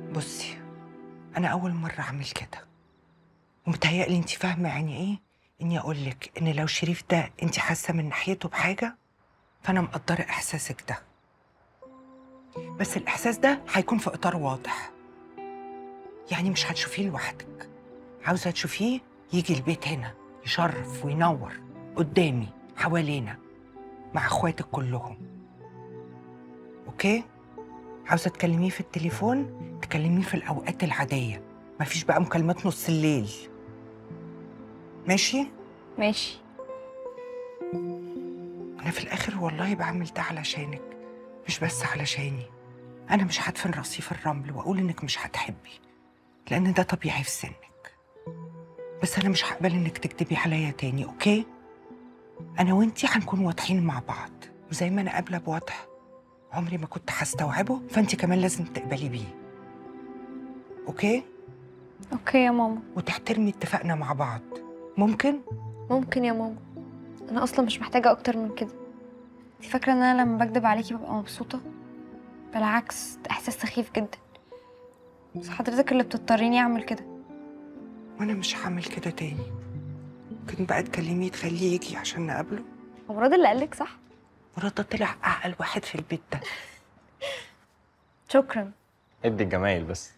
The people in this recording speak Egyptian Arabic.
بصي انا اول مره اعمل كده ومتهيألي انت فاهمه يعني ايه اني اقول لك ان لو شريف ده انت حاسه من ناحيته بحاجه فانا مقدره احساسك ده بس الاحساس ده هيكون في اطار واضح يعني مش هتشوفيه لوحدك عاوزه تشوفيه يجي البيت هنا يشرف وينور قدامي حوالينا مع اخواتك كلهم اوكي عاوزه تكلميه في التليفون تكلميه في الاوقات العاديه مفيش بقى مكالمات نص الليل ماشي ماشي انا في الاخر والله بعمل ده علشانك مش بس علشاني انا مش هدفن راسي في الرمل واقول انك مش هتحبي لان ده طبيعي في سنك بس انا مش هقبل انك تكدبي عليا تاني اوكي انا وانتي هنكون واضحين مع بعض وزي ما انا قابله بوضح عمري ما كنت هستوعبه فانت كمان لازم تقبلي بيه اوكي اوكي يا ماما وتحترمي اتفاقنا مع بعض ممكن ممكن يا ماما انا اصلا مش محتاجه اكتر من كده انت فاكره ان انا لما بكدب عليكي ببقى مبسوطه بالعكس ده احساس سخيف جدا بس حضرتك اللي بتضطريني اعمل كده وانا مش هعمل كده تاني ممكن بقى تكلميه تخليه يجي عشان نقابله هو مراد اللي قالك صح مراد ده طلع اعقل واحد في البيت ده شكرا ادي الجمايل بس